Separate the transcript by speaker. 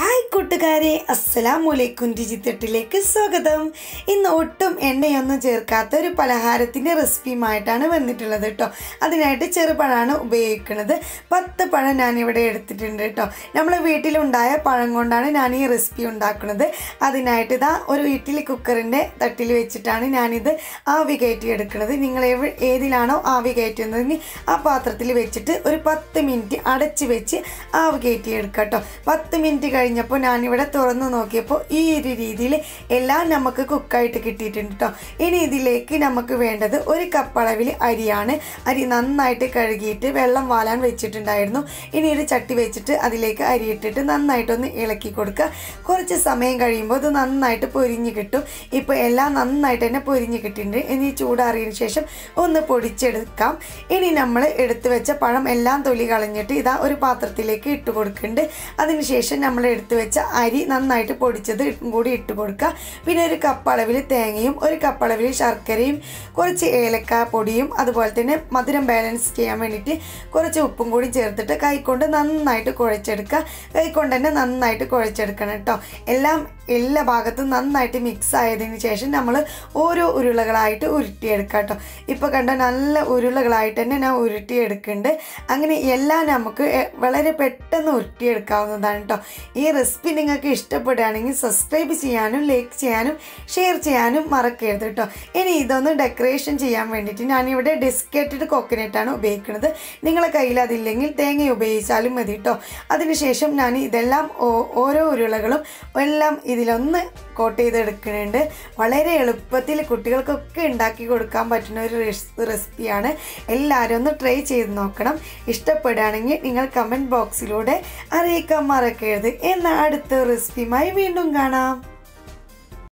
Speaker 1: hi കൂട്ടുകാരെ അസ്സലാം വലൈക്കും രുചിത്തട്ടിലേക്ക് സ്വാഗതം ഇന്ന് ഒട്ടും എണ്ണയൊന്നും ചേർക്കാത്ത ഒരു പലഹാരത്തിൻ്റെ റെസിപ്പിയുമായിട്ടാണ് വന്നിട്ടുള്ളത് കേട്ടോ അതിനായിട്ട് ചെറുപഴമാണ് ഉപയോഗിക്കുന്നത് പത്ത് പഴം ഞാനിവിടെ എടുത്തിട്ടുണ്ട് കേട്ടോ നമ്മളെ വീട്ടിലുണ്ടായ പഴം കൊണ്ടാണ് ഞാൻ ഈ റെസിപ്പി ഉണ്ടാക്കുന്നത് അതിനായിട്ട് ഇതാ ഒരു ഇഡ്ഡലി കുക്കറിൻ്റെ തട്ടിൽ വെച്ചിട്ടാണ് ഞാനിത് ആവി കയറ്റി എടുക്കുന്നത് നിങ്ങൾ എവ ഏതിലാണോ ആവി കയറ്റുന്നതെങ്കിൽ ആ പാത്രത്തിൽ വെച്ചിട്ട് ഒരു പത്ത് മിനിറ്റ് അടച്ച് വെച്ച് ആവി കയറ്റി എടുക്കുക കേട്ടോ പത്ത് മിനിറ്റ് കഴിഞ്ഞപ്പോൾ ഞാനിവിടെ തുറന്നു നോക്കിയപ്പോൾ ഈ ഒരു രീതിയിൽ എല്ലാം നമുക്ക് കുക്കായിട്ട് കിട്ടിയിട്ടുണ്ട് കേട്ടോ ഇനി ഇതിലേക്ക് നമുക്ക് വേണ്ടത് ഒരു കപ്പ് അളവിൽ അരിയാണ് അരി നന്നായിട്ട് കഴുകിയിട്ട് വെള്ളം വാലാൻ വെച്ചിട്ടുണ്ടായിരുന്നു ഇനി ഒരു ചട്ടി വെച്ചിട്ട് അതിലേക്ക് അരി ഇട്ടിട്ട് നന്നായിട്ടൊന്ന് ഇളക്കി കൊടുക്കുക കുറച്ച് സമയം കഴിയുമ്പോൾ ഇത് നന്നായിട്ട് പൊരിഞ്ഞ് കിട്ടും ഇപ്പോൾ എല്ലാം നന്നായിട്ട് തന്നെ പൊരിഞ്ഞ് കിട്ടിയിട്ടുണ്ട് ഇനി ചൂടാറിയതിന് ശേഷം ഒന്ന് പൊടിച്ചെടുക്കാം ഇനി നമ്മൾ എടുത്തു വെച്ച പഴം എല്ലാം തൊലി കളഞ്ഞിട്ട് ഇതാ ഒരു പാത്രത്തിലേക്ക് ഇട്ട് കൊടുക്കുന്നുണ്ട് അതിനുശേഷം നമ്മൾ എടുത്തു വെച്ച അരി നന്നായിട്ട് പൊടിച്ചത് കൂടി ഇട്ട് കൊടുക്കുക പിന്നെ ഒരു കപ്പ് അളവിൽ തേങ്ങയും ഒരു കപ്പ് അളവിൽ ശർക്കരയും കുറച്ച് ഏലക്ക പൊടിയും അതുപോലെ തന്നെ മധുരം ബാലൻസ് ചെയ്യാൻ വേണ്ടിയിട്ട് കുറച്ച് ഉപ്പും കൂടി ചേർത്തിട്ട് കൈകൊണ്ട് നന്നായിട്ട് കുഴച്ചെടുക്കുക കൈകൊണ്ട് തന്നെ നന്നായിട്ട് കുഴച്ചെടുക്കണം കേട്ടോ എല്ലാം എല്ലാ ഭാഗത്തും നന്നായിട്ട് മിക്സ് ആയതിനു ശേഷം നമ്മൾ ഓരോ ഉരുളകളായിട്ട് ഉരുട്ടിയെടുക്കുക കേട്ടോ ഇപ്പോൾ കണ്ട നല്ല ഉരുളകളായിട്ട് തന്നെ ഞാൻ ഉരുട്ടിയെടുക്കുന്നുണ്ട് അങ്ങനെ എല്ലാം നമുക്ക് എ- വളരെ പെട്ടെന്ന് ഉരുട്ടിയെടുക്കാവുന്നതാണ് കേട്ടോ ഈ റെസിപ്പി നിങ്ങൾക്ക് ഇഷ്ടപ്പെടുകയാണെങ്കിൽ സബ്സ്ക്രൈബ് ചെയ്യാനും ലൈക്ക് ചെയ്യാനും ഷെയർ ചെയ്യാനും മറക്കരുത് കേട്ടോ ഇനി ഇതൊന്ന് ഡെക്കറേഷൻ ചെയ്യാൻ വേണ്ടിയിട്ട് ഞാനിവിടെ ഡെസ്കേറ്റഡ് കോക്കനട്ടാണ് ഉപയോഗിക്കുന്നത് നിങ്ങളെ കയ്യിൽ അതില്ലെങ്കിൽ തേങ്ങ ഉപയോഗിച്ചാലും മതി കേട്ടോ അതിനുശേഷം ഞാൻ ഇതെല്ലാം ഓ- ഓരോ ഉരുളകളും എല്ലാം ഇതിലൊന്ന് കോട്ട് ചെയ്തെടുക്കുന്നുണ്ട് വളരെ എളുപ്പത്തിൽ കുട്ടികൾക്കൊക്കെ ഉണ്ടാക്കി കൊടുക്കാൻ പറ്റുന്ന ഒരു റെസ്- റെസിപ്പിയാണ് എല്ലാവരും ഒന്ന് ട്രൈ ചെയ്ത് നോക്കണം ഇഷ്ടപ്പെടുകയാണെങ്കിൽ നിങ്ങൾ കമൻറ്റ് ബോക്സിലൂടെ അറിയിക്കാൻ മറക്കരുത് എന്നാൽ അടുത്ത റെസിപ്പിയുമായി വീണ്ടും കാണാം